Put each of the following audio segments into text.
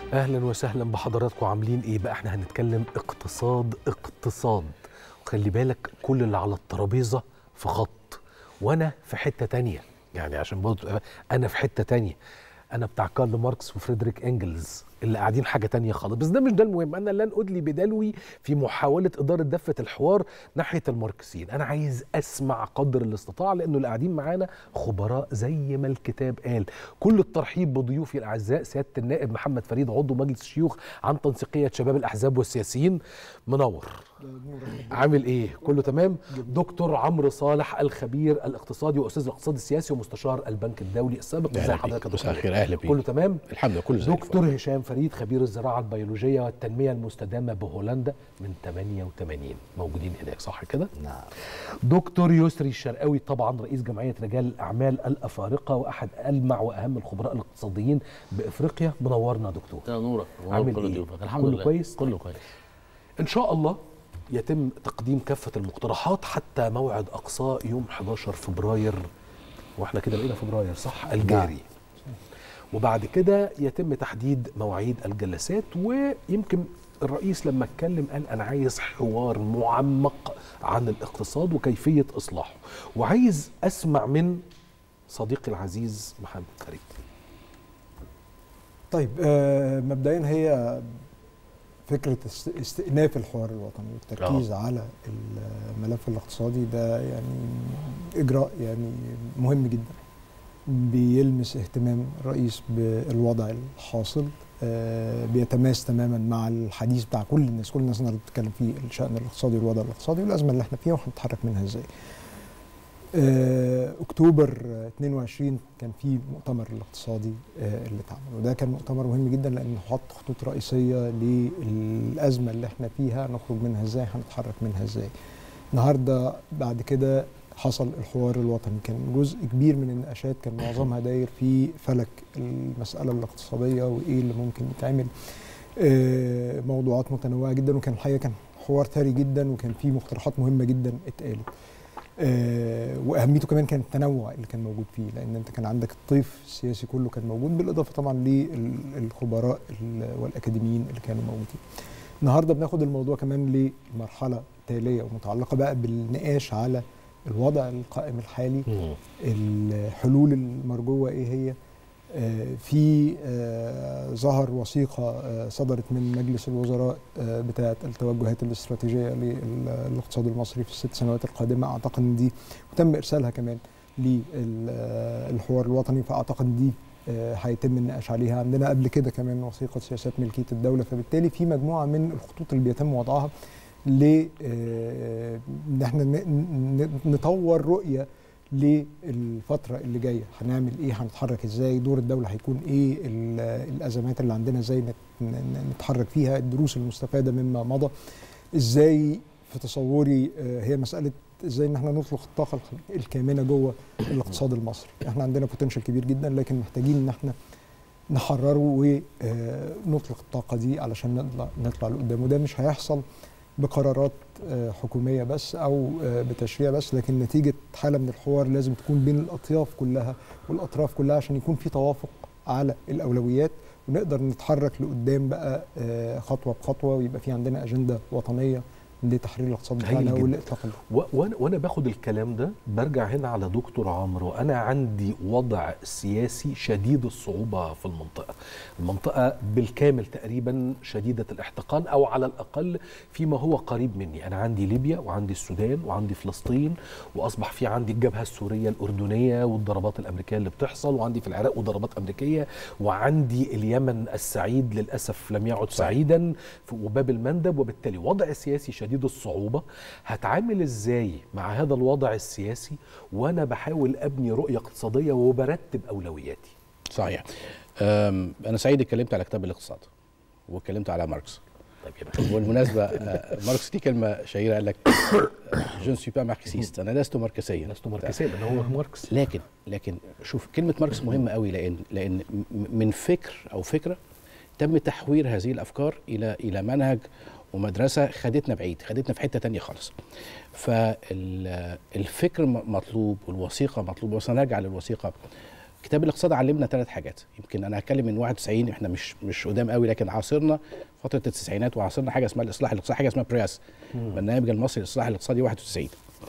اهلا وسهلا بحضراتكم عاملين ايه بقى احنا هنتكلم اقتصاد اقتصاد وخلي بالك كل اللي على الترابيزه في خط وانا في حته تانية يعني عشان برضه انا في حته تانية انا بتاع كارل ماركس وفريدريك انجلز اللي قاعدين حاجه تانية خالص بس ده مش ده المهم انا لن ادلي بدلوي في محاوله اداره دفه الحوار ناحيه الماركسيين انا عايز اسمع قدر الاستطاعه لانه اللي قاعدين معانا خبراء زي ما الكتاب قال كل الترحيب بضيوفي الاعزاء سياده النائب محمد فريد عضو مجلس الشيوخ عن تنسيقيه شباب الاحزاب والسياسيين منور عامل ايه كله تمام دكتور عمرو صالح الخبير الاقتصادي واستاذ الاقتصاد السياسي ومستشار البنك الدولي السابق ازي حضرتك يا مساء الخير اهلا بيك كله تمام الحمد لله كله زي دكتور هشام فريد خبير الزراعه البيولوجيه والتنميه المستدامه بهولندا من 88 موجودين هناك صح كده نعم دكتور يسري الشرقاوي طبعا رئيس جمعيه رجال الاعمال الافارقه واحد المع واهم الخبراء الاقتصاديين بافريقيا منورنا دكتور يا نورك عامل كل إيه؟ ضيوفك الحمد كله لله كويس؟ كله كويس ان شاء الله يتم تقديم كافه المقترحات حتى موعد اقصاه يوم 11 فبراير واحنا كده بقينا فبراير صح الجاري وبعد كده يتم تحديد مواعيد الجلسات ويمكن الرئيس لما اتكلم قال انا عايز حوار معمق عن الاقتصاد وكيفيه اصلاحه وعايز اسمع من صديقي العزيز محمد فريد طيب آه مبدئيا هي فكرة است- استئناف الحوار الوطني والتركيز على الملف الاقتصادي ده يعني إجراء يعني مهم جدا بيلمس اهتمام الرئيس بالوضع الحاصل آه، بيتماس تماما مع الحديث بتاع كل الناس كل الناس النهارده بتتكلم في الشأن الاقتصادي والوضع الاقتصادي والأزمة اللي احنا فيها وهنتحرك منها ازاي آه، اكتوبر آه، 22 كان في مؤتمر الاقتصادي آه، اللي اتعمل وده كان مؤتمر مهم جدا لانه حط خطوط رئيسيه للازمه اللي احنا فيها نخرج منها ازاي هنتحرك منها ازاي النهارده بعد كده حصل الحوار الوطني كان جزء كبير من النقاشات كان معظمها داير في فلك المساله الاقتصاديه وايه اللي ممكن يتعمل آه، موضوعات متنوعه جدا وكان الحقيقه كان حوار ثري جدا وكان فيه مقترحات مهمه جدا اتقالت آه، واهميته كمان كان التنوع اللي كان موجود فيه لان انت كان عندك الطيف السياسي كله كان موجود بالاضافه طبعا للخبراء ال- والاكاديميين اللي كانوا موجودين. النهارده بناخد الموضوع كمان لمرحله تاليه ومتعلقه بقى بالنقاش على الوضع القائم الحالي الحلول المرجوه ايه هي آه، في آه، ظهر وثيقه آه، صدرت من مجلس الوزراء آه، بتاعه التوجهات الاستراتيجيه للاقتصاد المصري في الست سنوات القادمه اعتقد ان دي وتم ارسالها كمان للحوار الوطني فاعتقد ان دي آه، هيتم النقاش عليها عندنا قبل كده كمان وثيقه سياسات ملكيه الدوله فبالتالي في مجموعه من الخطوط اللي بيتم وضعها ل آه، ان احنا ن- ن- نطور رؤيه للفتره اللي جايه هنعمل ايه هنتحرك ازاي دور الدوله هيكون ايه ال- الازمات اللي عندنا ازاي نت- ن- نتحرك فيها الدروس المستفاده مما مضى ازاي في تصوري آه، هي مساله ازاي ان احنا نطلق الطاقه الخ- الكامنه جوه الاقتصاد المصري احنا عندنا بوتنشال كبير جدا لكن محتاجين ان احنا نحرره ونطلق الطاقه دي علشان نطلع نطلع لقدام وده مش هيحصل بقرارات آه، حكوميه بس او آه، بتشريع بس لكن نتيجه حاله من الحوار لازم تكون بين الاطياف كلها والاطراف كلها عشان يكون في توافق على الاولويات ونقدر نتحرك لقدام بقى آه، خطوه بخطوه ويبقى في عندنا اجنده وطنيه لتحرير الاقتصاد هايل بتاعنا جدا. والاطلاق ال- و- وانا وانا باخد الكلام ده برجع هنا على دكتور عمرو انا عندي وضع سياسي شديد الصعوبه في المنطقه المنطقه بالكامل تقريبا شديده الاحتقان او على الاقل فيما هو قريب مني انا عندي ليبيا وعندي السودان وعندي فلسطين واصبح في عندي الجبهه السوريه الاردنيه والضربات الامريكيه اللي بتحصل وعندي في العراق وضربات امريكيه وعندي اليمن السعيد للاسف لم يعد سعيدا في- وباب المندب وبالتالي وضع سياسي شديد الصعوبه هتعامل ازاي مع هذا الوضع السياسي وانا بحاول ابني رؤيه اقتصاديه وبرتب اولوياتي صحيح أم، انا سعيد اتكلمت على كتاب الاقتصاد واتكلمت على ماركس طيب يبقى والمناسبه آه، ماركس دي كلمه شهيره قال لك جو سوي با ماركسيست انا لست ماركسيا لست ماركسيا لان هو ماركس لكن لكن شوف كلمه ماركس مهمه قوي لان لان م- من فكر او فكره تم تحوير هذه الافكار الى الى منهج ومدرسه خدتنا بعيد خدتنا في حته تانية خالص فالفكر مطلوب والوثيقه مطلوبه وسنرجع للوثيقه كتاب الاقتصاد علمنا ثلاث حاجات يمكن انا هتكلم من 91 احنا مش مش قدام قوي لكن عاصرنا فتره التسعينات وعاصرنا حاجه اسمها الاصلاح الاقتصادي حاجه اسمها برياس برنامج المصري للاصلاح الاقتصادي 91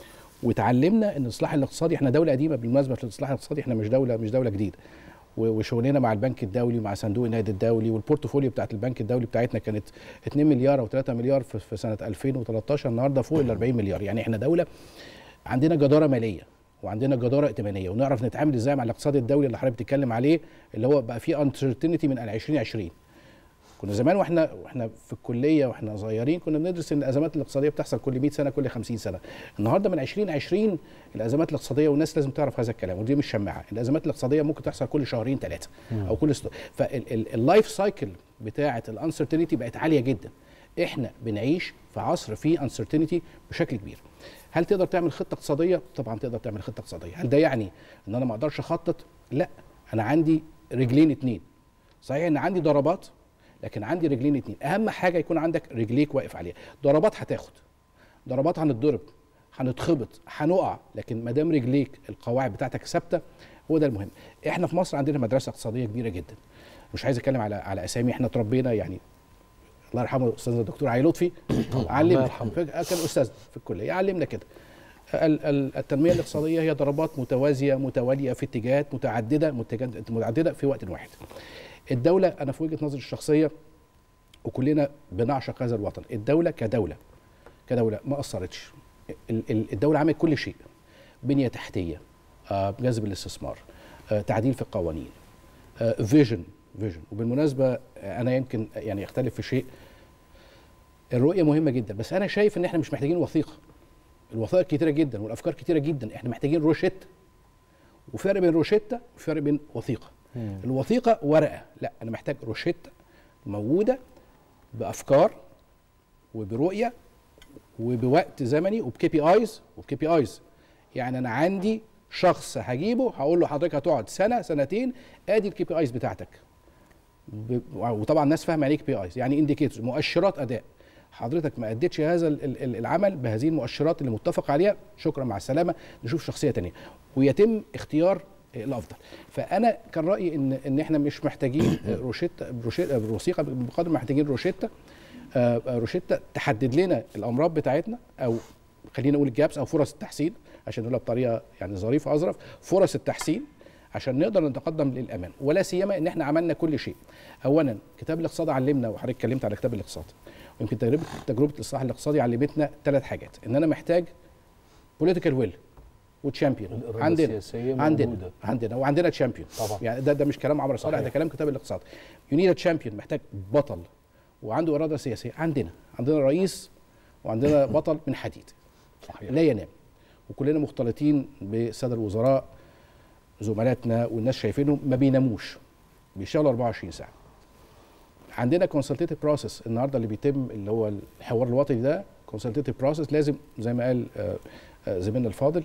وتعلمنا ان الاصلاح الاقتصادي احنا دوله قديمه بالمناسبه في الاصلاح الاقتصادي احنا مش دوله مش دوله جديده و- وشغلنا مع البنك الدولي ومع صندوق النقد الدولي والبورتفوليو بتاعت البنك الدولي بتاعتنا كانت 2 مليار او 3 مليار في في سنه 2013 النهارده فوق ال 40 مليار يعني احنا دوله عندنا جداره ماليه وعندنا جداره ائتمانيه ونعرف نتعامل ازاي مع الاقتصاد الدولي اللي حضرتك بتتكلم عليه اللي هو بقى فيه انسرتينتي من 2020 كنا زمان واحنا واحنا في الكليه واحنا صغيرين كنا بندرس ان الازمات الاقتصاديه بتحصل كل 100 سنه كل 50 سنه النهارده من 2020 الازمات الاقتصاديه والناس لازم تعرف هذا الكلام ودي مش شماعه الازمات الاقتصاديه ممكن تحصل كل شهرين ثلاثه او كل ست... فاللايف سايكل بتاعه الانسرتينتي بقت عاليه جدا احنا بنعيش في عصر فيه انسرتينتي بشكل كبير هل تقدر تعمل خطه اقتصاديه طبعا تقدر تعمل خطه اقتصاديه هل ده يعني ان انا ما اقدرش اخطط لا انا عندي رجلين اتنين صحيح ان عندي ضربات لكن عندي رجلين اتنين اهم حاجه يكون عندك رجليك واقف عليها ضربات هتاخد ضربات هنتضرب هنتخبط هنقع لكن ما دام رجليك القواعد بتاعتك ثابته هو ده المهم احنا في مصر عندنا مدرسه اقتصاديه كبيره جدا مش عايز اتكلم على على اسامي احنا اتربينا يعني الله يرحمه الاستاذ الدكتور علي لطفي علمنا يرحمه. كان استاذ في الكليه علمنا كده ال- ال- التنميه الاقتصاديه هي ضربات متوازيه متواليه في اتجاهات متعدده متجد- متعدده في وقت واحد الدوله انا في وجهه نظري الشخصيه وكلنا بنعشق هذا الوطن الدوله كدوله كدوله ما قصرتش ال- ال- الدوله عملت كل شيء بنيه تحتيه آه، جذب الاستثمار آه، تعديل في القوانين فيجن فيجن وبالمناسبه آه، انا يمكن يعني اختلف في شيء الرؤيه مهمه جدا بس انا شايف ان احنا مش محتاجين وثيقه الوثائق كتيره جدا والافكار كتيره جدا احنا محتاجين روشته وفرق بين روشته وفرق بين وثيقه الوثيقه ورقه لا انا محتاج روشته موجوده بافكار وبرؤيه وبوقت زمني وبكي بي ايز وبكي بي ايز يعني انا عندي شخص هجيبه هقول له حضرتك هتقعد سنه سنتين ادي الكي بي ايز بتاعتك ب- وطبعا الناس فاهمه يعني ايه كي بي ايز يعني انديكيتورز مؤشرات اداء حضرتك ما اديتش هذا ال- ال- ال- العمل بهذه المؤشرات اللي متفق عليها شكرا مع السلامه نشوف شخصيه تانية ويتم اختيار الافضل فانا كان رايي ان ان احنا مش محتاجين روشته روشته وثيقه بقدر ما محتاجين روشته آه، آه، روشته تحدد لنا الامراض بتاعتنا او خلينا نقول الجابس او فرص التحسين عشان نقولها بطريقه يعني ظريفه اظرف فرص التحسين عشان نقدر نتقدم للامان ولا سيما ان احنا عملنا كل شيء اولا كتاب الاقتصاد علمنا وحضرتك اتكلمت على كتاب الاقتصاد ويمكن تجربه تجربه الاصلاح الاقتصادي علمتنا ثلاث حاجات ان انا محتاج بوليتيكال ويل وتشامبيون الإرادة عندنا السياسية عندنا موجودة. عندنا وعندنا تشامبيون طبعا. يعني ده ده مش كلام عمرو صالح صحيح. ده كلام كتاب الاقتصاد يو نيد تشامبيون محتاج بطل وعنده اراده سياسيه عندنا عندنا رئيس وعندنا بطل من حديد صحيح لا ينام وكلنا مختلطين بالساده الوزراء زملاتنا والناس شايفينهم ما بيناموش بيشتغلوا 24 ساعه عندنا كونسلتيتيف بروسيس النهارده اللي بيتم اللي هو الحوار الوطني ده كونسلتيتيف بروسيس لازم زي ما قال آه، آه، زميلنا الفاضل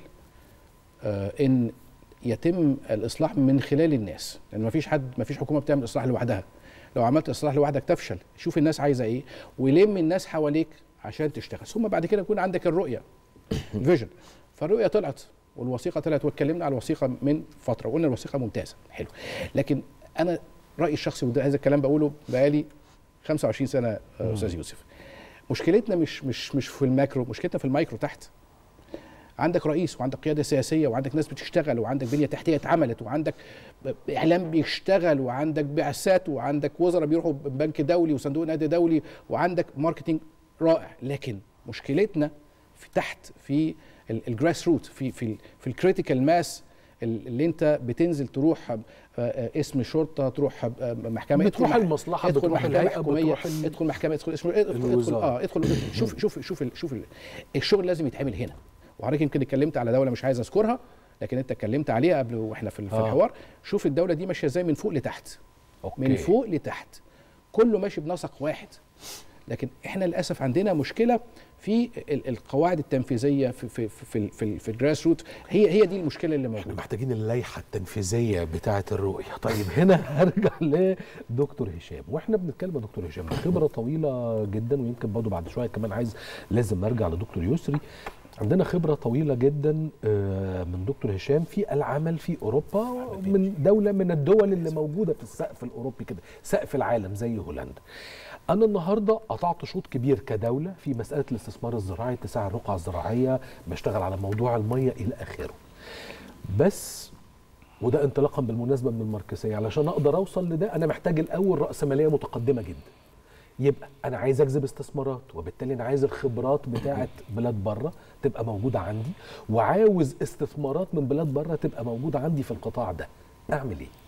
آه، ان يتم الاصلاح من خلال الناس لان ما فيش حد ما فيش حكومه بتعمل اصلاح لوحدها لو عملت اصلاح لوحدك تفشل شوف الناس عايزه ايه ولم الناس حواليك عشان تشتغل ثم بعد كده يكون عندك الرؤيه فيجن فالرؤيه طلعت والوثيقه طلعت واتكلمنا على الوثيقه من فتره وقلنا الوثيقه ممتازه حلو لكن انا رايي الشخصي وده هذا الكلام بقوله بقالي 25 سنه آه، استاذ يوسف مشكلتنا مش مش مش في الماكرو مشكلتنا في المايكرو تحت عندك رئيس وعندك قياده سياسيه وعندك ناس بتشتغل وعندك بنيه تحتيه اتعملت وعندك اعلام بيشتغل وعندك بعثات وعندك وزراء بيروحوا بنك دولي وصندوق نقد دولي وعندك ماركتينج رائع لكن مشكلتنا في تحت في الجراس روت في في ال- في الكريتيكال ماس اللي انت بتنزل تروح آه، آه، اسم شرطه تروح آه، محكمه بتروح ادخل المصلحة، ادخل بتروح محكمه الهيئة، حكوميه بتروح ال- ادخل محكمه ادخل اسم ادخل ادخل الوزارة. اه ادخل شوف شوف شوف ال- شوف ال- الشغل لازم يتعمل هنا وحضرتك يمكن اتكلمت على دوله مش عايز اذكرها لكن انت اتكلمت عليها قبل واحنا في, في آه. الحوار شوف الدوله دي ماشيه ازاي من فوق لتحت أوكي. من فوق لتحت كله ماشي بنسق واحد لكن احنا للاسف عندنا مشكله في ال- القواعد التنفيذيه في في في في, في الجراس روت هي هي دي المشكله اللي احنا موجوده محتاجين اللائحه التنفيذيه بتاعه الرؤيه طيب هنا هرجع لدكتور هشام واحنا بنتكلم يا دكتور هشام خبره طويله جدا ويمكن برضه بعد شويه كمان عايز لازم ارجع لدكتور يسري عندنا خبرة طويلة جدا آه، من دكتور هشام في العمل في أوروبا من دولة من الدول اللي موجودة في السقف الأوروبي كده سقف العالم زي هولندا أنا النهاردة قطعت شوط كبير كدولة في مسألة الاستثمار الزراعي اتساع الرقعة الزراعية بشتغل على موضوع المية إلى آخره بس وده انطلاقا بالمناسبة من الماركسية علشان أقدر أوصل لده أنا محتاج الأول رأسمالية متقدمة جدا يبقى انا عايز اجذب استثمارات وبالتالي انا عايز الخبرات بتاعه بلاد بره تبقى موجوده عندي وعاوز استثمارات من بلاد بره تبقى موجوده عندي في القطاع ده اعمل ايه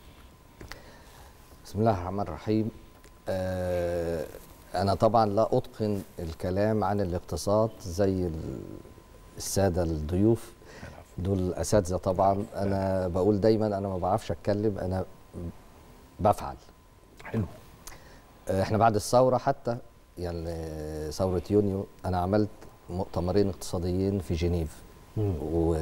بسم الله الرحمن الرحيم آه أنا طبعا لا أتقن الكلام عن الاقتصاد زي ال- السادة الضيوف دول أساتذة طبعا أنا بقول دايما أنا ما بعرفش أتكلم أنا بفعل حلو آه، احنا بعد الثورة حتى يعني ثورة يونيو أنا عملت مؤتمرين اقتصاديين في جنيف مم.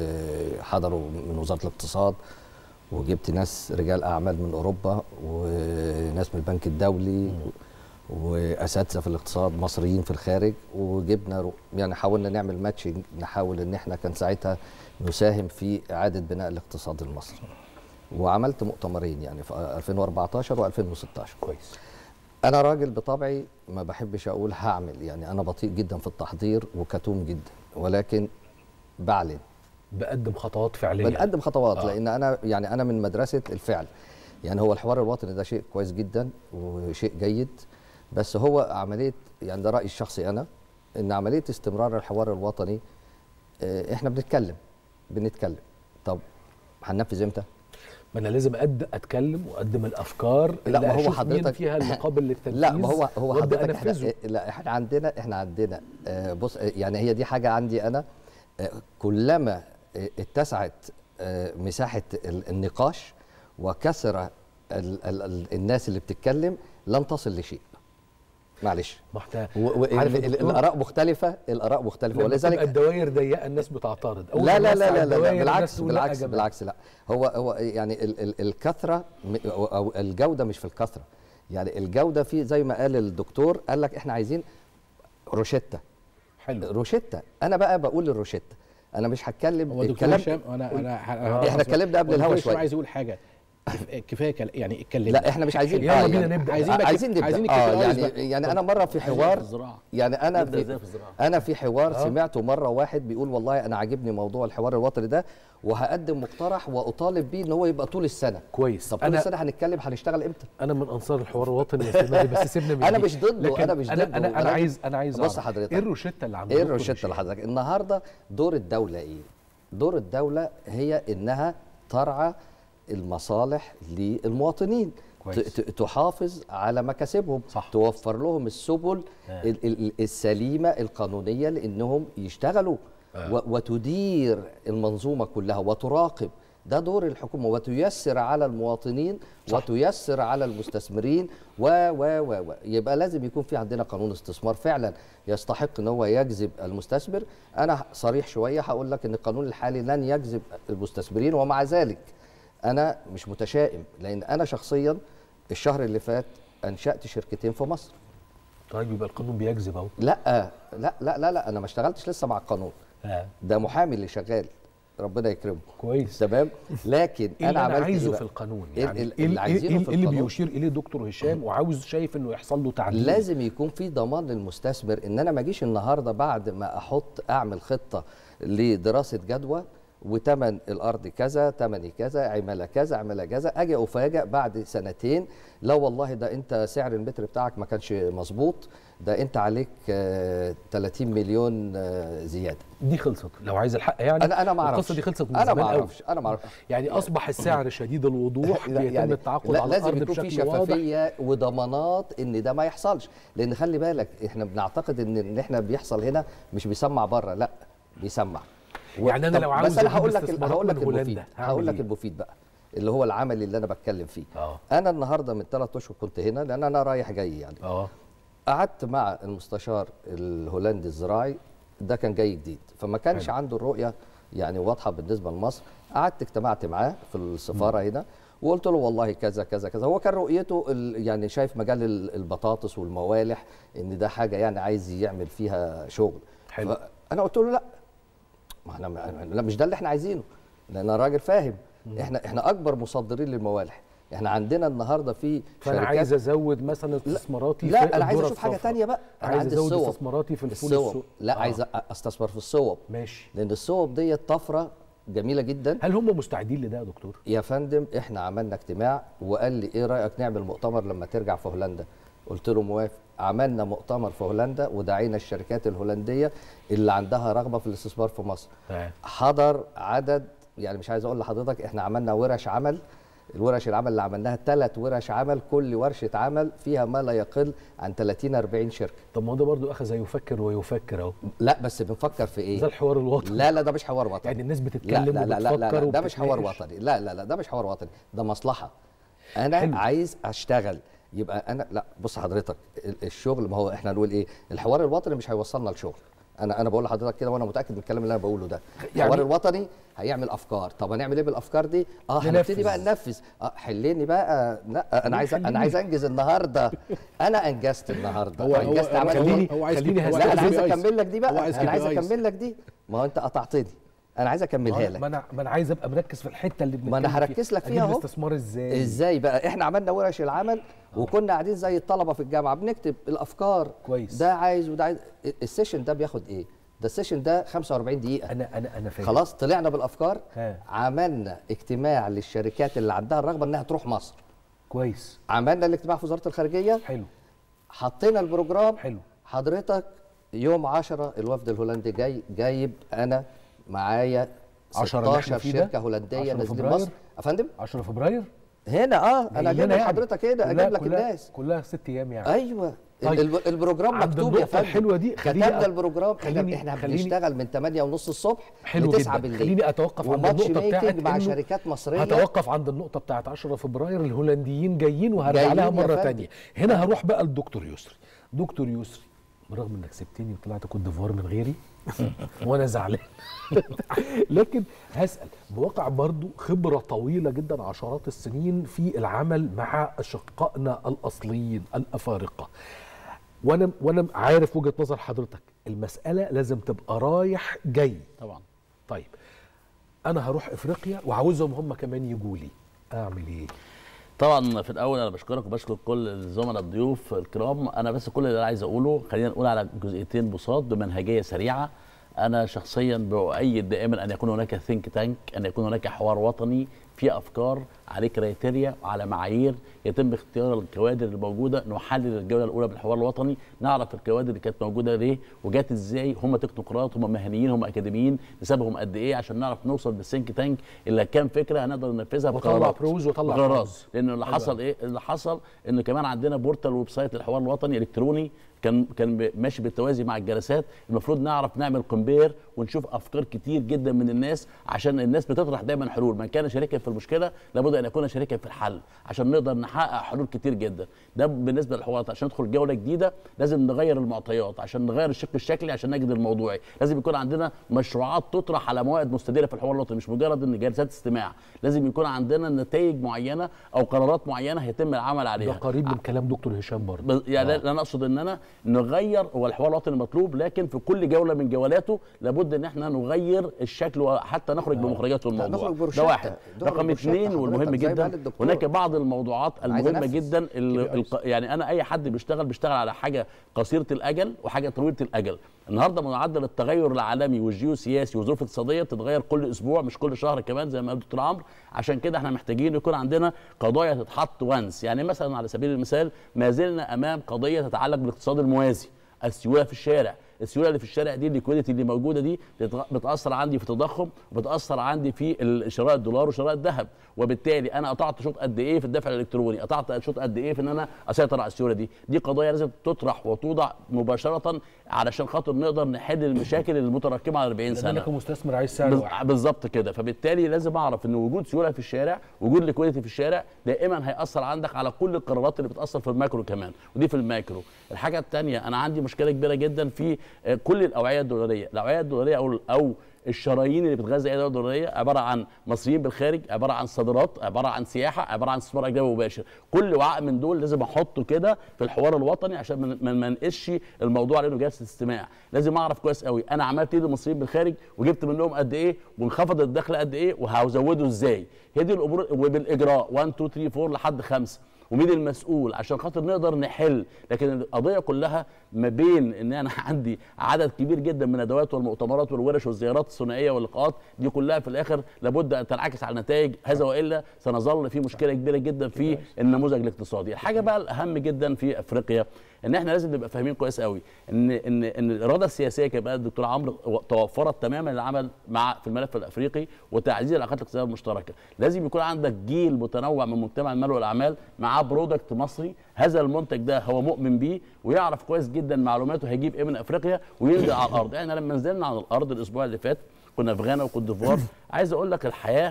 وحضروا من وزارة الاقتصاد وجبت ناس رجال أعمال من أوروبا وناس من البنك الدولي وأساتذة في الاقتصاد مصريين في الخارج وجبنا رو- يعني حاولنا نعمل ماتشنج نحاول إن احنا كان ساعتها نساهم في إعادة بناء الاقتصاد المصري وعملت مؤتمرين يعني في 2014 و2016 كويس انا راجل بطبعي ما بحبش اقول هعمل يعني انا بطيء جدا في التحضير وكتوم جدا ولكن بعلن بقدم خطوات فعليه بنقدم خطوات آه. آه. لان انا يعني انا من مدرسه الفعل يعني هو الحوار الوطني ده شيء كويس جدا وشيء جيد بس هو عمليه يعني ده رايي الشخصي انا ان عمليه استمرار الحوار الوطني آه، احنا بنتكلم بنتكلم طب هننفذ امتى؟ ما انا لازم أد اتكلم واقدم الافكار لا، اللي ما هو أشوف مين حضرتك- فيها اللي قابل للتنفيذ لا ما هو هو وأبدأ حضرتك احنا انفذه لا احنا عندنا احنا عندنا آه، بص آه، يعني هي دي حاجه عندي انا آه، كلما آه، اتسعت آه، مساحه ال- النقاش وكثر ال- ال- ال- الناس اللي بتتكلم لن تصل لشيء معلش ما احنا و- و- عارف ال- يا ال- دكتور، الاراء مختلفه الاراء مختلفه لما تبقى ولذلك الدوائر ضيقه الناس بتعترض أول لا ما لا نوسع لا لا, لا, الدوائر لا الناس بالعكس تقول لا يا بالعكس جماعة. بالعكس لا هو هو يعني ال ال الكثره م- او أو الجوده مش في الكثره يعني الجوده في زي ما قال الدكتور قال لك احنا عايزين روشته حلو روشته انا بقى بقول الروشته انا مش هتكلم هو دكتور هشام انا انا أنا- إحنا اتكلمنا قبل هو الهوا دكتور هشام شوية. عايز يقول حاجه كف- كفايه كل- يعني اتكلم لا احنا مش عايزين يلا آه بينا يعني نبدأ. عايزين بقى عايزين كيف- نبدا عايزين اه الكيبلايز يعني بقى. يعني انا مره في حوار الزراعه يعني انا نبدأ في إزاي في الزراعة؟ انا في حوار آه. سمعته مره واحد بيقول والله انا عاجبني موضوع الحوار الوطني ده وهقدم مقترح واطالب بيه ان هو يبقى طول السنه كويس طب طول انا السنه هنتكلم هنشتغل امتى انا من انصار الحوار الوطني يا سيدنا بس سيبنا من أنا دي. مش ضده، لكن أنا مش انا ضده، انا, أنا ولكن- عايز انا عايز بص أعرف حضرتك. ايه الروشته اللي عند ايه دكتور الروشته هشام؟ لحضرتك النهارده دور الدوله ايه دور الدوله هي انها ترعى المصالح للمواطنين كويس. ت- ت- تحافظ على مكاسبهم صح. توفر لهم السبل آه. ال- ال- السليمه القانونيه لانهم يشتغلوا آه. و- وتدير المنظومه كلها وتراقب ده دور الحكومه وتيسر على المواطنين صح. وتيسر على المستثمرين و و و و يبقى لازم يكون في عندنا قانون استثمار فعلا يستحق ان هو يجذب المستثمر انا صريح شويه هقول لك ان القانون الحالي لن يجذب المستثمرين ومع ذلك انا مش متشائم لان انا شخصيا الشهر اللي فات انشات شركتين في مصر طيب يبقى القانون بيجذب اهو لا لا لا لا لا انا ما اشتغلتش لسه مع القانون آه. ده محامي اللي شغال ربنا يكرمه كويس تمام لكن ايه اللي انا انا عملت عايزه إيه في بقى؟ القانون إيه يعني ال- ايه اللي عايزينه إيه- في إيه اللي القانون؟ بيشير اليه دكتور هشام وعاوز شايف انه يحصل له تعديل لازم يكون في ضمان للمستثمر ان انا ما اجيش النهارده بعد ما احط اعمل خطه لدراسه جدوى وتمن الارض كذا تمني كذا عماله كذا عماله كذا اجي افاجئ بعد سنتين لا والله ده انت سعر المتر بتاعك ما كانش مظبوط ده انت عليك آه، 30 مليون آه، زياده دي خلصت لو عايز الحق يعني انا انا ما اعرفش القصه دي خلصت من انا زمان ما قوي. اعرفش انا ما اعرفش يعني اصبح السعر شديد الوضوح لا، بيتم التعاقد لا على لازم الارض يكون في بشكل واضح شفافيه وضمانات ان ده ما يحصلش لان خلي بالك احنا بنعتقد ان اللي احنا بيحصل هنا مش بيسمع بره لا بيسمع و- يعني أنا طب لو عاوز بس انا أجيب هقول لك استثمارات هقول لك من هولندا، المفيد هعمل هقول لك إيه؟ المفيد بقى اللي هو العمل اللي انا بتكلم فيه اه انا النهارده من ثلاث اشهر كنت هنا لان انا رايح جاي يعني اه قعدت مع المستشار الهولندي الزراعي ده كان جاي جديد فما كانش حلو. عنده الرؤيه يعني واضحه بالنسبه لمصر قعدت اجتمعت معاه في السفاره هنا وقلت له والله كذا كذا كذا هو كان رؤيته ال- يعني شايف مجال ال- البطاطس والموالح ان ده حاجه يعني عايز يعمل فيها شغل حلو. انا قلت له لا ما احنا لا مش ده اللي احنا عايزينه لان الراجل فاهم احنا احنا اكبر مصدرين للموالح احنا عندنا النهارده في فانا عايز ازود مثلا استثماراتي لا في انا عايز الذرة اشوف حاجه الصفراء. تانية بقى انا عايز عندي ازود الصوب استثماراتي في الفول الصوب السوق لا آه. عايز استثمر في الصوب ماشي لان الصوب ديت طفره جميله جدا هل هم مستعدين لده يا دكتور يا فندم احنا عملنا اجتماع وقال لي ايه رايك نعمل مؤتمر لما ترجع في هولندا قلت له موافق عملنا مؤتمر في هولندا ودعينا الشركات الهولنديه اللي عندها رغبه في الاستثمار في مصر تمام. حضر عدد يعني مش عايز اقول لحضرتك احنا عملنا ورش عمل الورش العمل اللي عملناها ثلاث ورش عمل كل ورشه عمل فيها ما لا يقل عن 30 40 شركه طب ما هو ده برضه اخذ يفكر ويفكر اهو لا بس بنفكر في ايه ده الحوار الوطني لا لا ده مش حوار وطني يعني الناس لا بتتكلم لا لا لا, لا, وبتفكر لا ده مش حوار وبتتناقش. وطني لا لا لا ده مش حوار وطني ده مصلحه انا حلو. حلو. عايز اشتغل يبقى انا لا بص حضرتك ال- الشغل ما هو احنا نقول ايه الحوار الوطني مش هيوصلنا لشغل انا انا بقول لحضرتك كده وانا متاكد من الكلام اللي انا بقوله ده يعني- الحوار الوطني هيعمل افكار طب هنعمل ايه بالافكار دي اه هنبتدي ننفذ. بقى ننفذ اه حليني بقى لا انا عايز خليني. انا عايز انجز النهارده انا انجزت النهارده هو- هو- انجزت هو- عملت خليني- هو عايز خليني كده- هو هسأل. لا انا عايز KPIs. اكمل لك دي هو بقى عايز انا عايز KPIs. اكمل لك دي ما هو انت قطعتني انا عايز اكملها لك ما انا ما انا عايز ابقى مركز في الحته اللي بنتكلم ما انا فيها. هركز لك أجيب فيها اهو الاستثمار ازاي ازاي بقى احنا عملنا ورش العمل وكنا قاعدين زي الطلبه في الجامعه بنكتب الافكار كويس. ده عايز وده عايز السيشن ده بياخد ايه ده السيشن ده 45 دقيقه انا انا انا فاهم خلاص طلعنا بالافكار ها. عملنا اجتماع للشركات اللي عندها الرغبه انها تروح مصر كويس عملنا الاجتماع في وزاره الخارجيه حلو حطينا البروجرام حلو. حضرتك يوم 10 الوفد الهولندي جاي جايب انا معايا 10 اللي احنا 16 فيه ده؟ شركه هولنديه 10 نازلين فبراير؟ مصر يا فندم 10 فبراير هنا اه انا اجيب هنا يعني. لحضرتك كده كلها- اجيب لك كلها- الناس كلها ست ايام يعني ايوه طيب. طيب. البروجرام عند مكتوب يا النقطة فندم الحلوة دي خليني كتبنا أ- البروجرام خليني- احنا احنا خليني- بنشتغل من 8 ونص الصبح حلو ل 9 جدا بالليل خليني اتوقف عند وماتش النقطه ميتنج بتاعت مع إنه شركات مصريه هتوقف عند النقطة بتاعت 10 فبراير الهولنديين جايين وهرجع جايين لها يا مرة فندم. تانية هنا هروح بقى لدكتور يسري دكتور يسري برغم انك سبتني وطلعت كوت ديفوار من غيري وانا زعلان لكن هسأل بواقع برضو خبرة طويلة جدا عشرات السنين في العمل مع أشقائنا الأصليين الأفارقة وانا وانا عارف وجهة نظر حضرتك المسألة لازم تبقى رايح جاي طبعا طيب انا هروح افريقيا وعاوزهم هم كمان يجوا لي اعمل ايه طبعا في الاول انا بشكرك وبشكر كل الزملاء الضيوف الكرام انا بس كل اللي انا عايز اقوله خلينا نقول على جزئيتين بساط بمنهجيه سريعه انا شخصيا باؤيد دائما ان يكون هناك ثينك تانك ان يكون هناك حوار وطني في افكار عليه كريتيريا وعلى معايير يتم اختيار الكوادر الموجوده نحلل الجوله الاولى بالحوار الوطني نعرف الكوادر اللي كانت موجوده ليه وجات ازاي هم تكنوقراط هم مهنيين هم اكاديميين نسبهم قد ايه عشان نعرف نوصل بالثينك تانك اللي كام فكره هنقدر ننفذها وطلع بقرارات بروز وطلع بقرارات كونز. لان اللي حلو حصل أوي. ايه اللي حصل ان كمان عندنا بورتال ويب سايت للحوار الوطني الكتروني كان كان ب- ماشي بالتوازي مع الجلسات المفروض نعرف نعمل كومبير ونشوف افكار كتير جدا من الناس عشان الناس بتطرح دايما حلول من كان شريكا في المشكله لابد ان يكون شريكا في الحل عشان نقدر نحقق حلول كتير جدا ده بالنسبه للحوارات عشان ندخل جوله جديده لازم نغير المعطيات عشان نغير الشق الشكلي عشان نجد الموضوعي لازم يكون عندنا مشروعات تطرح على موائد مستديره في الحوار الوطني مش مجرد ان جلسات استماع لازم يكون عندنا نتائج معينه او قرارات معينه هيتم العمل ده عليها قريب من كلام دكتور هشام برضه بس- يعني انا اقصد ان انا نغير هو الحوار الوطني مطلوب لكن في كل جوله من جولاته لابد ان احنا نغير الشكل وحتى نخرج بمخرجات الموضوع نخرج ده بروشتة. واحد نخرج رقم بروشتة اثنين حضرتك والمهم زي ما جدا قال الدكتور. هناك بعض الموضوعات عايز المهمه أنفذ. جدا ال- الق- يعني انا اي حد بيشتغل بيشتغل على حاجه قصيره الاجل وحاجه طويله الاجل النهارده معدل التغير العالمي والجيوسياسي والظروف الاقتصاديه بتتغير كل اسبوع مش كل شهر كمان زي ما قال دكتور عمرو عشان كده احنا محتاجين يكون عندنا قضايا تتحط وانس يعني مثلا على سبيل المثال ما زلنا امام قضيه تتعلق بالاقتصاد الموازي السيوله في الشارع السيوله اللي في الشارع دي الليكويديتي اللي موجوده دي بتغ- بتاثر عندي في التضخم وبتاثر عندي في ال- شراء الدولار وشراء الذهب وبالتالي انا قطعت شوط قد ايه في الدفع الالكتروني قطعت شوط قد ايه في ان انا اسيطر على السيوله دي دي قضايا لازم تطرح وتوضع مباشره علشان خاطر نقدر نحل المشاكل المتراكمه على 40 سنه لانك كمستثمر عايز سعر بز- واحد بالظبط كده فبالتالي لازم اعرف ان وجود سيوله في الشارع وجود ليكويديتي في الشارع دائما هياثر عندك على كل القرارات اللي بتاثر في الماكرو كمان ودي في الماكرو الحاجه الثانيه انا عندي مشكله كبيره جدا في آه، كل الاوعيه الدولاريه الاوعيه الدولاريه او او الشرايين اللي بتغذي اي دوله دوليه عباره عن مصريين بالخارج عباره عن صادرات عباره عن سياحه عباره عن استثمار اجنبي مباشر كل وعاء من دول لازم احطه كده في الحوار الوطني عشان ما- ما ما نقش الموضوع على انه جلسه استماع لازم اعرف كويس قوي انا عملت ايه للمصريين بالخارج وجبت منهم قد ايه وانخفض الدخل قد ايه وهزوده ازاي هي دي الامور وبالاجراء 1 2 3 4 لحد خمسه ومين المسؤول عشان خاطر نقدر نحل لكن القضيه كلها ما بين ان انا عندي عدد كبير جدا من الادوات والمؤتمرات والورش والزيارات الثنائيه واللقاءات دي كلها في الاخر لابد ان تنعكس على نتائج هذا والا سنظل في مشكله كبيره جدا في النموذج الاقتصادي الحاجه بقى الاهم جدا في افريقيا ان احنا لازم نبقى فاهمين كويس قوي ان ان ان الاراده السياسيه كما قال الدكتور عمرو توفرت تماما للعمل مع في الملف الافريقي وتعزيز العلاقات الاقتصاديه المشتركه لازم يكون عندك جيل متنوع من مجتمع المال والاعمال معاه برودكت مصري هذا المنتج ده هو مؤمن بيه ويعرف كويس جدا معلوماته هيجيب ايه من افريقيا وينزل على الارض احنا لما نزلنا على الارض الاسبوع اللي فات كنا في غانا وكوت ديفوار عايز اقول لك الحياه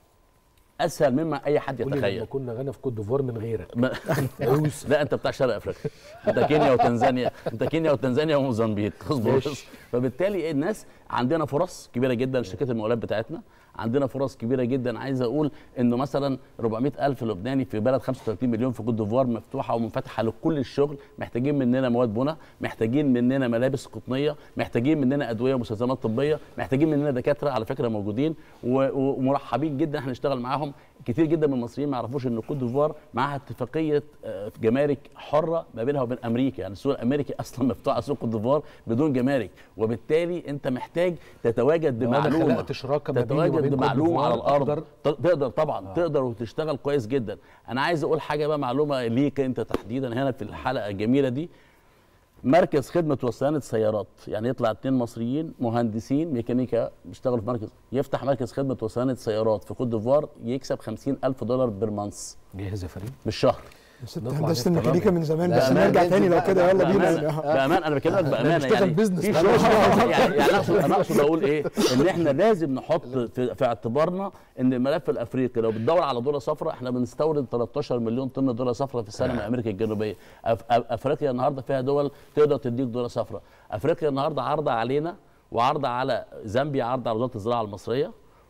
اسهل مما اي حد قولي يتخيل لما كنا غانا في كوت ديفوار من غيرك ما- لا انت بتاع شرق افريقيا انت كينيا وتنزانيا انت كينيا وتنزانيا وموزمبيق اصبر ماشي. بس. فبالتالي إيه الناس عندنا فرص كبيره جدا شركات المقاولات بتاعتنا عندنا فرص كبيره جدا عايز اقول انه مثلا 400 الف لبناني في بلد 35 مليون في كوت ديفوار مفتوحه ومنفتحه لكل الشغل محتاجين مننا مواد بناء محتاجين مننا ملابس قطنيه محتاجين مننا ادويه ومستلزمات طبيه محتاجين مننا دكاتره على فكره موجودين و- ومرحبين جدا احنا نشتغل معاهم كتير جدا من المصريين ما يعرفوش ان كوت ديفوار معاها اتفاقيه آه، جمارك حره ما بينها وبين امريكا يعني السوق الامريكي اصلا مفتوح على سوق كوت ديفوار بدون جمارك وبالتالي انت محتاج تتواجد لو أنا بمعلومه خلقت شراكة ما بيني وما تتواجد بين كوت بمعلومه على ديفوار الارض أقدر- ت- تقدر طبعا آه. تقدر وتشتغل كويس جدا انا عايز اقول حاجه بقى معلومه ليك انت تحديدا هنا في الحلقه الجميله دي مركز خدمه وصيانه سيارات يعني يطلع اتنين مصريين مهندسين ميكانيكا بيشتغلوا في مركز يفتح مركز خدمه وصيانه سيارات في كوت ديفوار يكسب 50 الف دولار بالمانس جاهز يا فريد بالشهر ست نطلع هندسه نفتح الميكانيكا من زمان لا، بس لا، نرجع ننزل تاني لو بقى- كده يلا بينا بأمانة, بأمانة أنا بكلمك بأمانة نشتغل يعني بيزنس في بقى. شغل يعني يعني أنا أقصد أنا أقصد أقول إيه إن إحنا لازم نحط في, في اعتبارنا إن الملف الأفريقي لو بتدور على دولة صفراء إحنا بنستورد 13 مليون طن دولة صفراء في السنة من أمريكا الجنوبية أف أف أفريقيا النهاردة فيها دول تقدر تديك دولة صفراء أفريقيا النهاردة عارضة علينا وعارضة على زامبيا عارضة على وزارة الزراعة المصرية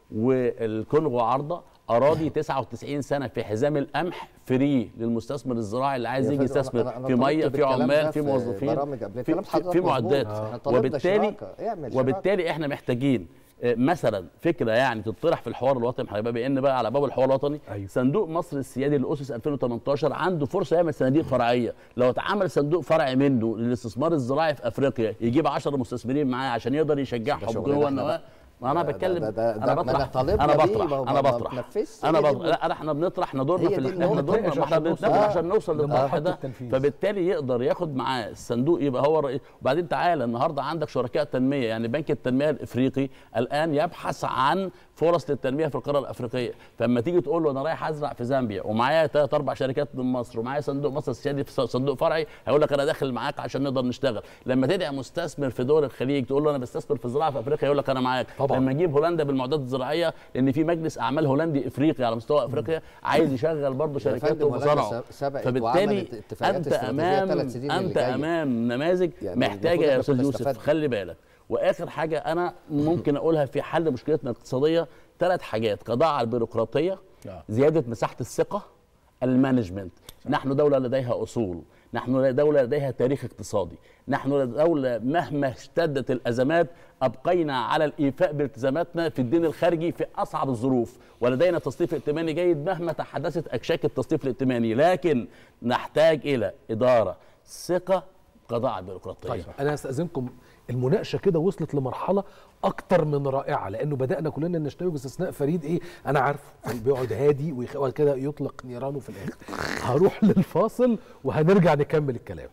والكونغو عارضة أراضي 99 سنة في حزام القمح فري للمستثمر الزراعي اللي عايز يا يجي فندم، أنا- يستثمر أنا- أنا في طلبت ميه في بالكلام عمال ده في في موظفين برامج قبل في, كلام في, حضرتك في مظبوط. معدات إحنا طلبنا وبالتالي شراكة. اعمل شراكة. وبالتالي احنا محتاجين آه، مثلا فكره يعني تطرح في الحوار الوطني هيبقى بان بقى على باب الحوار الوطني أيوة. صندوق مصر السيادي اللي اسس 2018 عنده فرصه يعمل صناديق فرعيه لو اتعمل صندوق فرعي منه للاستثمار الزراعي في افريقيا يجيب 10 مستثمرين معاه عشان يقدر يشجعهم شغلنا جوه إحنا النواه بقى. ما انا ده- بتكلم ده- ده- انا ده- ما بطرح أنا طالبنا انا بيه، بطرح ما هو انا ما بطرح بتنفذش. انا هي دي بطرح لا احنا بنطرح احنا دورنا هي في دي ال- احنا النقطة. دورنا ما احنا عشان نوصل- بنتناقش آه. عشان نوصل لمرحلة للطرح ده التنفيذ. فبالتالي يقدر ياخد معاه الصندوق يبقى هو الرئيس وبعدين تعالى النهارده عندك شركاء تنميه يعني بنك التنميه الافريقي الان يبحث عن فرص للتنميه في القاره الافريقيه فلما تيجي تقول له انا رايح ازرع في زامبيا ومعايا ثلاث اربع شركات من مصر ومعايا صندوق مصر السيادي في صندوق فرعي هيقول لك انا داخل معاك عشان نقدر نشتغل لما تدعي مستثمر في دول الخليج تقول له انا بستثمر في الزراعه في افريقيا يقول لك انا معاك طبعاً. لما اجيب هولندا بالمعدات الزراعيه لان في مجلس اعمال هولندي افريقي على مستوى افريقيا عايز يشغل برضه شركات فندم، هولندا ومصانعه س- سبقت فبالتالي وعملت اتفاقيات انت استراتيجية امام ثلاث سنين اللي انت جاية. امام نماذج يعني محتاجه المفروض يا إحنا استاذ كنا يوسف استفدنا. خلي بالك واخر حاجه انا ممكن اقولها في حل مشكلتنا الاقتصاديه ثلاث حاجات قضاء على البيروقراطيه آه. زياده مساحه الثقه المانجمنت نحن دوله لديها اصول نحن دوله لديها تاريخ اقتصادي نحن دوله مهما اشتدت الازمات ابقينا على الايفاء بالتزاماتنا في الدين الخارجي في اصعب الظروف ولدينا تصنيف ائتماني جيد مهما تحدثت اكشاك التصنيف الائتماني لكن نحتاج الى اداره ثقه قضاء على البيروقراطيه طيب انا هستاذنكم المناقشه كده وصلت لمرحله اكتر من رائعه لانه بدانا كلنا نشتوي باستثناء فريد ايه انا عارفه بيقعد هادي ويخ- وبعد كده يطلق نيرانه في الاخر هروح للفاصل وهنرجع نكمل الكلام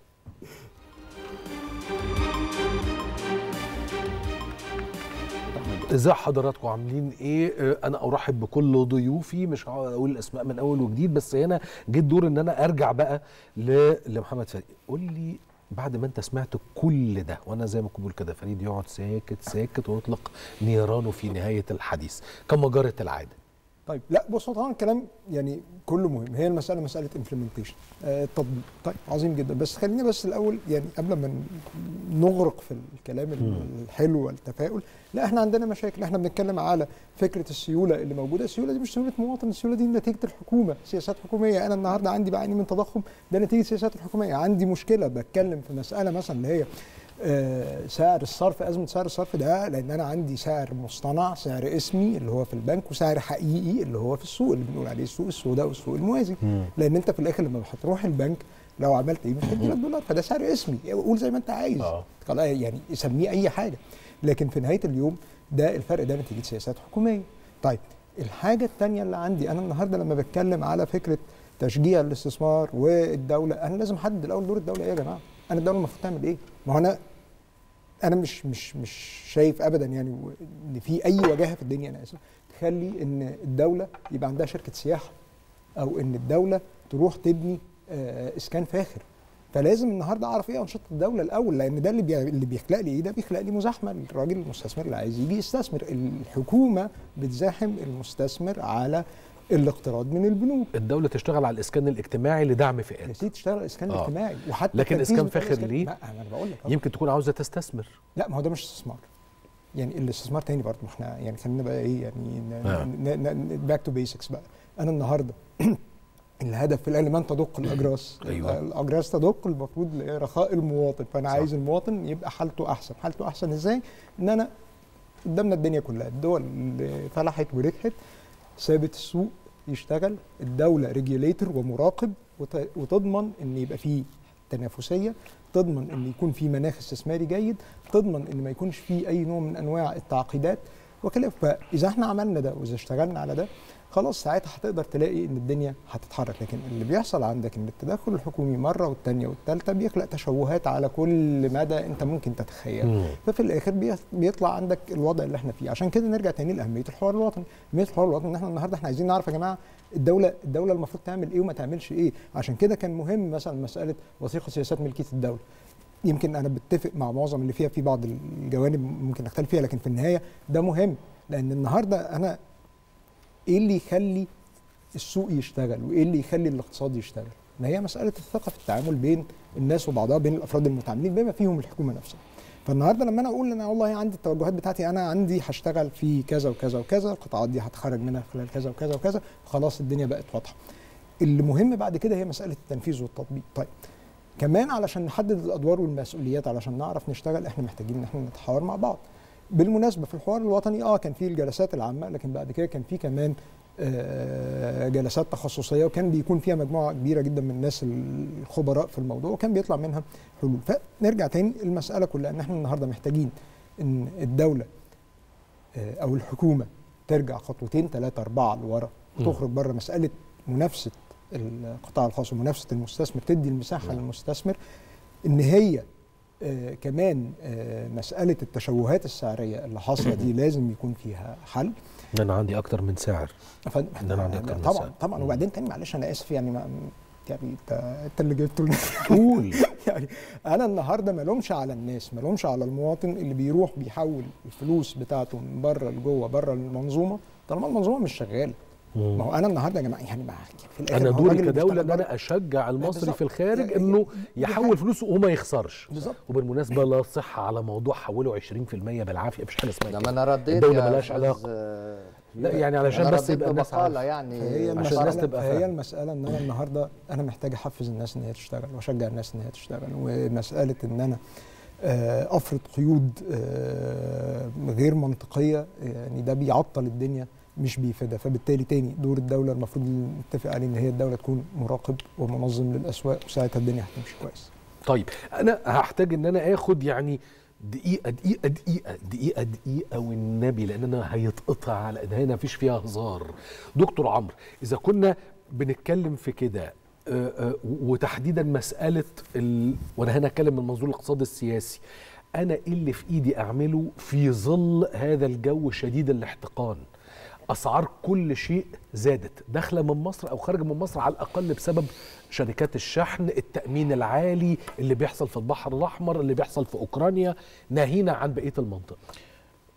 ازاي حضراتكم عاملين ايه آه، انا ارحب بكل ضيوفي مش هقعد اقول الاسماء من اول وجديد بس هنا جه الدور ان انا ارجع بقى ل- لمحمد فريد قول لي بعد ما انت سمعت كل ده وانا زي ما كنت بقول كده فريد يقعد ساكت ساكت ويطلق نيرانه في نهايه الحديث كما جرت العاده طيب لا بص هو طبعا الكلام يعني كله مهم هي المساله مساله امبلمنتيشن آه التطبيق طيب عظيم جدا بس خلينا بس الاول يعني قبل ما ن- نغرق في الكلام الحلو والتفاؤل لا احنا عندنا مشاكل احنا بنتكلم على فكره السيوله اللي موجوده السيوله دي مش سيوله مواطن السيوله دي نتيجه الحكومه سياسات حكوميه انا النهارده عندي بعاني من تضخم ده نتيجه سياسات الحكوميه عندي مشكله بتكلم في مساله مثلا اللي هي آه، سعر الصرف ازمه سعر الصرف ده لان انا عندي سعر مصطنع سعر اسمي اللي هو في البنك وسعر حقيقي اللي هو في السوق اللي بنقول عليه السوق السوداء والسوق الموازي لان انت في الاخر لما هتروح البنك لو عملت ايه مش هيدي لك دولار فده سعر اسمي قول زي ما انت عايز آه. خلاص يعني سميه اي حاجه لكن في نهايه اليوم ده الفرق ده نتيجه سياسات حكوميه طيب الحاجه الثانيه اللي عندي انا النهارده لما بتكلم على فكره تشجيع الاستثمار والدوله انا لازم احدد الاول دور الدوله ايه يا جماعه انا الدوله المفروض تعمل ايه ما هو انا انا مش مش مش شايف ابدا يعني و- ان في اي وجاهه في الدنيا انا اسف تخلي ان الدوله يبقى عندها شركه سياحه او ان الدوله تروح تبني آه، اسكان فاخر فلازم النهارده اعرف ايه انشطه الدوله الاول لان ده اللي بي... اللي بيخلق لي ايه ده بيخلق لي مزاحمه الراجل المستثمر اللي عايز يجي يستثمر الحكومه بتزاحم المستثمر على الاقتراض من البنوك الدوله تشتغل على الاسكان الاجتماعي لدعم يا فئات سيدي تشتغل الاسكان آه. الاجتماعي وحتى لكن التنفيذ إسكان بتاع فاخر الإسكان- ليه؟ لا انا بقول لك أهو. يمكن تكون عاوزه تستثمر لا ما هو ده مش استثمار يعني الاستثمار تاني برضه ما احنا يعني خلينا بقى ايه يعني آه. باك تو بيسكس بقى انا النهارده الهدف في الاهلي من تدق الاجراس أيوة. الاجراس تدق المفروض لرخاء المواطن فانا صح. عايز المواطن يبقى حالته احسن حالته احسن ازاي ان انا قدامنا الدنيا كلها الدول اللي فلحت وربحت سابت السوق يشتغل الدوله ريجوليتور ومراقب وت- وتضمن ان يبقى فيه تنافسيه تضمن ان يكون في مناخ استثماري جيد تضمن ان ما يكونش في اي نوع من انواع التعقيدات وخلاف فاذا احنا عملنا ده واذا اشتغلنا على ده خلاص ساعتها هتقدر تلاقي ان الدنيا هتتحرك لكن اللي بيحصل عندك ان التدخل الحكومي مره والثانيه والثالثه بيخلق تشوهات على كل مدى انت ممكن تتخيله مم. ففي الاخر بي- بيطلع عندك الوضع اللي احنا فيه عشان كده نرجع تاني لاهميه الحوار الوطني اهميه الحوار الوطني ان احنا النهارده احنا عايزين نعرف يا جماعه الدوله الدوله المفروض تعمل ايه وما تعملش ايه عشان كده كان مهم مثلا مساله وثيقه سياسات ملكيه الدوله يمكن انا بتفق مع معظم اللي فيها في بعض الجوانب ممكن نختلف فيها لكن في النهايه ده مهم لان النهارده انا ايه اللي يخلي السوق يشتغل وايه اللي يخلي الاقتصاد يشتغل ما هي مساله الثقه في التعامل بين الناس وبعضها بين الافراد المتعاملين بما فيهم الحكومه نفسها فالنهارده لما انا اقول انا والله عندي التوجهات بتاعتي انا عندي هشتغل في كذا وكذا وكذا القطاعات دي هتخرج منها خلال كذا وكذا وكذا خلاص الدنيا بقت واضحه اللي مهم بعد كده هي مساله التنفيذ والتطبيق طيب كمان علشان نحدد الادوار والمسؤوليات علشان نعرف نشتغل احنا محتاجين ان احنا نتحاور مع بعض بالمناسبه في الحوار الوطني اه كان في الجلسات العامه لكن بعد كده كان في كمان آه، جلسات تخصصيه وكان بيكون فيها مجموعه كبيره جدا من الناس الخبراء في الموضوع وكان بيطلع منها حلول فنرجع تاني المساله كلها ان احنا النهارده محتاجين ان الدوله آه، او الحكومه ترجع خطوتين ثلاثه اربعه لورا مم. تخرج بره مساله منافسه القطاع الخاص ومنافسه المستثمر تدي المساحه للمستثمر ان هي آه كمان آه مساله التشوهات السعريه اللي حاصله دي لازم يكون فيها حل ان انا عندي اكتر من سعر ف- ده أنا عندي أكتر من طبعا سعر. طبعا مم. وبعدين تاني معلش انا اسف يعني ما يعني انت انت اللي جبته قول يعني انا النهارده ما لومش على الناس ما لومش على المواطن اللي بيروح بيحول الفلوس بتاعته من بره لجوه بره المنظومه طالما المنظومه مش شغاله ما هو انا النهارده يا جماعه يعني ما في الاخر انا ما هو دوري الراجل اللي كدوله بيشتغل ان بره- انا اشجع المصري بالظبط. في الخارج يعني- انه دي يحول حاجة. فلوسه وما يخسرش بالظبط وبالمناسبه لا صحه على موضوع حولوا 20% بالعافيه مفيش حاجه اسمها لما كده انا رديت الدولة يا ملهاش أستاذ، علاقة. آه، لا يعني علشان أنا بس رديت يبقى الناس بمقالة عارفة. يعني فهي عشان المسألة الناس تبقى فهي فاهمة. المسألة إن أنا النهاردة أنا محتاج أحفز الناس إن هي تشتغل وأشجع الناس إن هي تشتغل ومسألة إن أنا آه، أفرض قيود آه، غير منطقية يعني ده بيعطل الدنيا مش بيفيدها فبالتالي تاني دور الدولة المفروض نتفق عليه إن هي الدولة تكون مراقب ومنظم للأسواق وساعتها الدنيا هتمشي كويس طيب انا هحتاج ان انا اخد يعني دقيقه دقيقه دقيقه دقيقه دقيقه والنبي لان انا هيتقطع على ده هنا مفيش فيها هزار دكتور عمرو اذا كنا بنتكلم في كده آه، آه، وتحديدا مساله ال... وانا هنا اتكلم من منظور الاقتصاد السياسي انا ايه اللي في ايدي اعمله في ظل هذا الجو شديد الاحتقان اسعار كل شيء زادت داخله من مصر او خارجه من مصر على الاقل بسبب شركات الشحن التامين العالي اللي بيحصل في البحر الاحمر اللي بيحصل في اوكرانيا ناهينا عن بقيه المنطقه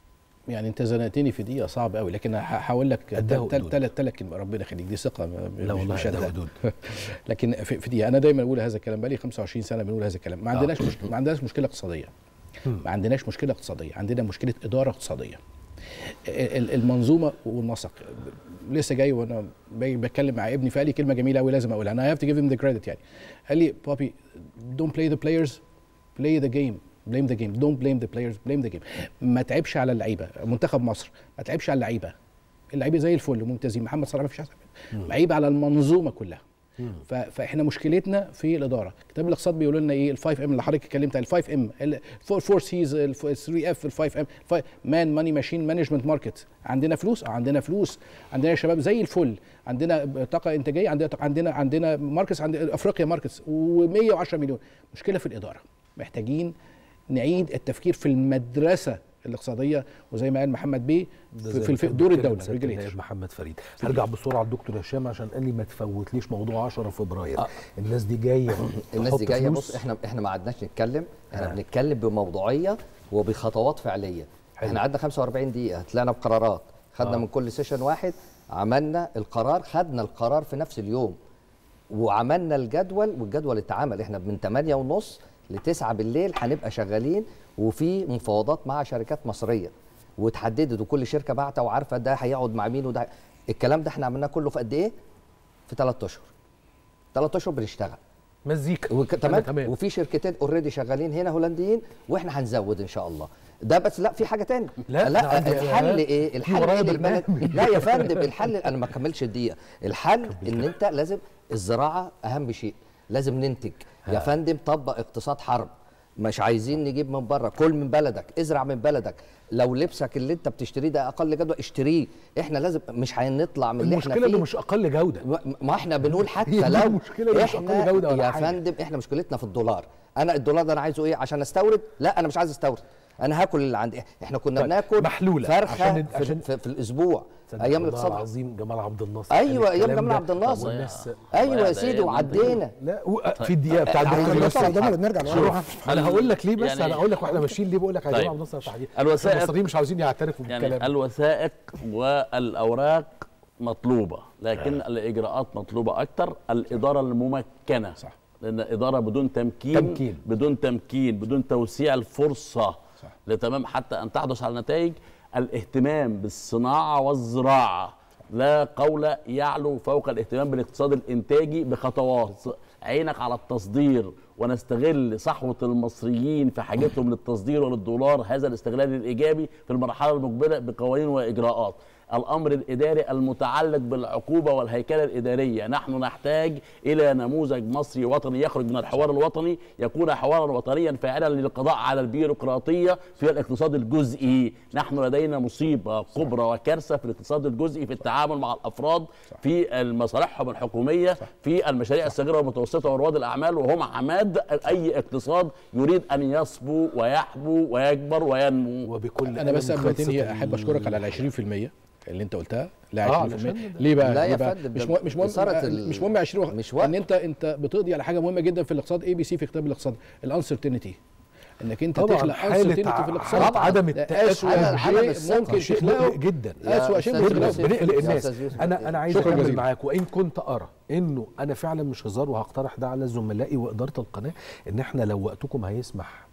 يعني انت زنقتني في دقيقه صعب قوي لكن هحاول لك قدها وقدود. ثلاث ثلاث كلمات ربنا يخليك دي ثقه ما- لا مش- والله مش قدها هدف. وقدود. لكن في, في دقيقه انا دايما بقول هذا الكلام بقالي 25 سنه بنقول هذا الكلام ما عندناش مش... ما عندناش مشكله اقتصاديه ما عندناش مشكله اقتصاديه عندنا مشكله اداره اقتصاديه ال- ال- المنظومه والنسق لسه جاي وانا باجي بتكلم مع ابني فقال لي كلمه جميله قوي لازم اقولها انا هاف تو جيف him ذا كريدت يعني قال لي بابي دونت بلاي ذا بلايرز بلاي ذا جيم بليم ذا جيم دونت بليم ذا بلايرز بليم ذا جيم ما تعبش على اللعيبه منتخب مصر ما تعبش على اللعيبه اللعيبه زي الفل ممتازين محمد صلاح ما فيش احسن منه عيب على المنظومه كلها ف- فاحنا مشكلتنا في الاداره كتاب الاقتصاد بيقول لنا ايه ال5 ام اللي حضرتك اتكلمت على ال5 ام الفور سيز ال 3 اف ال5 ام مان ماني ماشين مانجمنت ماركت عندنا فلوس اه عندنا فلوس عندنا يا شباب زي الفل عندنا طاقه انتاجيه عندنا عندنا عندنا ماركتس عندنا افريقيا ماركتس و110 مليون مشكله في الاداره محتاجين نعيد التفكير في المدرسه الاقتصاديه وزي ما قال محمد بيه ده في, زي في ما الف- كان دور بيتكلم الدوله سيادة regulator. النائب محمد فريد هرجع بسرعه للدكتور هشام عشان قال لي ما تفوتليش موضوع 10 فبراير الناس دي جايه الناس دي تحط جايه فلوس. بص احنا احنا ما عدناش نتكلم احنا آه. بنتكلم بموضوعيه وبخطوات فعليه حلو. احنا قعدنا 45 دقيقه طلعنا بقرارات خدنا آه. من كل سيشن واحد عملنا القرار خدنا القرار في نفس اليوم وعملنا الجدول والجدول اتعمل احنا من 8 ونص ل 9 بالليل هنبقى شغالين وفي مفاوضات مع شركات مصريه وتحددت وكل شركه بعتة وعارفه ده هيقعد مع مين وده الكلام ده احنا عملناه كله في قد ايه؟ في 3 اشهر 3 اشهر بنشتغل مزيكا وك... أنا تمام تمام وفي شركتين اوريدي شغالين هنا هولنديين واحنا هنزود ان شاء الله ده بس لا في حاجه تانية لا، أنا لا عندي- الحل ايه في الحل ورايا إيه للبلد برنامج. لا يا فندم الحل انا ما كملش الدقيقه الحل ان انت لازم الزراعه اهم شيء لازم ننتج يا فندم طبق اقتصاد حرب مش عايزين نجيب من بره كل من بلدك ازرع من بلدك لو لبسك اللي انت بتشتريه ده اقل جدوى اشتريه احنا لازم مش هنطلع من اللي احنا المشكله انه فيه مش اقل جوده ما- ما احنا بنقول حتى هي دي لو المشكلة اللي مش أقل جودة ولا يا حاجة. فندم احنا مشكلتنا في الدولار انا الدولار ده انا عايزه ايه عشان استورد لا انا مش عايز استورد انا هاكل اللي عندي احنا كنا طيب، بناكل محلولة. فرخه عشان- في, عشان- في, في الاسبوع تصدق ايام والله الاقتصاد العظيم جمال عبد الناصر ايوه قال ايام الكلام جمال ده. عبد الناصر والناس ايوه ده يا سيدي أيام وعدينا لا و- في الدقيقه بتاع عبد الدكتور الناصر ياسر. ده اللي بنرجع لورا. انا هقول لك ليه بس يعني- انا هقول لك واحنا ماشيين ليه بقول لك على طيب. جمال عبد الناصر تحديدا الوثائق- المصريين مش عاوزين يعترفوا يعني بالكلام الوثائق والاوراق مطلوبه لكن الاجراءات مطلوبه اكتر الاداره الممكنه صح. لان اداره بدون تمكين, تمكين. بدون تمكين بدون توسيع الفرصه صح. لتمام حتى ان تحدث على نتائج الاهتمام بالصناعه والزراعه لا قول يعلو فوق الاهتمام بالاقتصاد الانتاجي بخطوات عينك على التصدير ونستغل صحوة المصريين في حاجتهم للتصدير وللدولار هذا الاستغلال الإيجابي في المرحلة المقبلة بقوانين وإجراءات الأمر الإداري المتعلق بالعقوبة والهيكلة الإدارية نحن نحتاج إلى نموذج مصري وطني يخرج من الحوار الوطني يكون حوارا وطنيا فاعلا للقضاء على البيروقراطية في الاقتصاد الجزئي نحن لدينا مصيبة كبرى وكارثة في الاقتصاد الجزئي في التعامل مع الأفراد في مصالحهم الحكومية في المشاريع الصغيرة والمتوسطة ورواد الأعمال وهم عماد أي اقتصاد يريد أن يصبو ويحبو ويكبر وينمو وبكل انا بس ألم قبل ما خلصت تنهي احب ال- اشكرك على ال 20% اللي انت قلتها لا آه، 20% علشان ليه بقى لا ليه يا بقى؟ فندم، مش ده مهم مش مهم إثارة ال- مش مهم 20 مش وقت. ان انت انت بتقضي على حاجه مهمه جدا في الاقتصاد اي بي سي في كتاب الاقتصاد الانسرتينتي انك انت طبعا تخلق حالة uncertainty ع- في الاقتصاد حالة عدم ده التأكد أسوأ عدم شيء الثقة. ممكن شيء تخلقه مقلق جدا يا أسوأ شيء أستاذ ممكن يوسف، تخلقه. بنقلق يا الناس أستاذ يوسف، انا انا عايز شكراً اكمل جزيلاً. معاك وان كنت ارى انه انا فعلا مش هزار وهقترح ده على زملائي واداره القناه ان احنا لو وقتكم هيسمح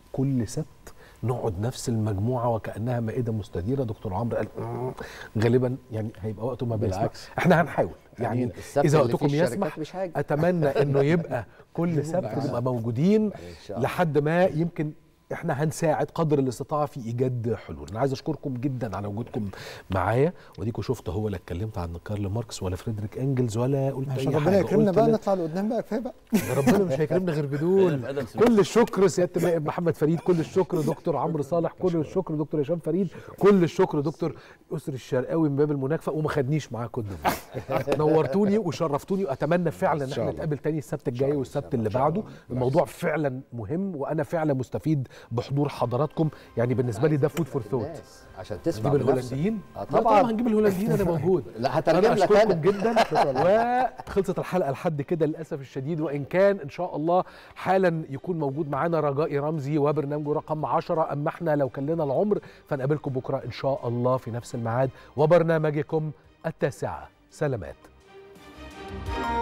كل سبت نقعد نفس المجموعه وكانها مائده مستديره دكتور عمرو قال "مم، غالبا يعني هيبقى وقته ما بيسمح بالعكس. احنا هنحاول يعني يعني السبت اذا اللي فيه وقتكم الشركات يسمح مش حاجة. اتمنى انه يبقى كل سبت نبقى موجودين شاء الله. لحد ما يمكن احنا هنساعد قدر الاستطاعه في ايجاد حلول انا عايز اشكركم جدا على وجودكم معايا وديكوا شفتوا هو لا اتكلمت عن كارل ماركس ولا فريدريك انجلز ولا قلت عشان اي ربنا حاجه يكرمنا قلت بقى لا- نطلع لقدام بقى كفايه بقى ربنا مش هيكرمنا غير بدول آدم سميث. كل الشكر سياده النائب محمد فريد كل الشكر دكتور عمرو صالح كل الشكر دكتور هشام فريد كل الشكر دكتور يسري الشرقاوي من باب المناكفه وما خدنيش معاه كود ديفوار. نورتوني وشرفتوني واتمنى فعلا ان شاء احنا الله. نتقابل تاني السبت الجاي والسبت اللي بعده الموضوع فعلا مهم وانا فعلا مستفيد بحضور حضراتكم يعني بالنسبه لي ده فود فور ثوت الناس عشان تسمع نجيب بنفسك. الهولنديين آه لا طبعا طبعا هنجيب الهولنديين انا موجود لا هترجم انا لك اشكركم انا جدا وخلصت الحلقه لحد كده للاسف الشديد وان كان ان شاء الله حالا يكون موجود معانا رجائي رمزي وبرنامجه رقم 10 اما احنا لو كان لنا العمر فنقابلكم بكره ان شاء الله في نفس الميعاد وبرنامجكم التاسعه سلامات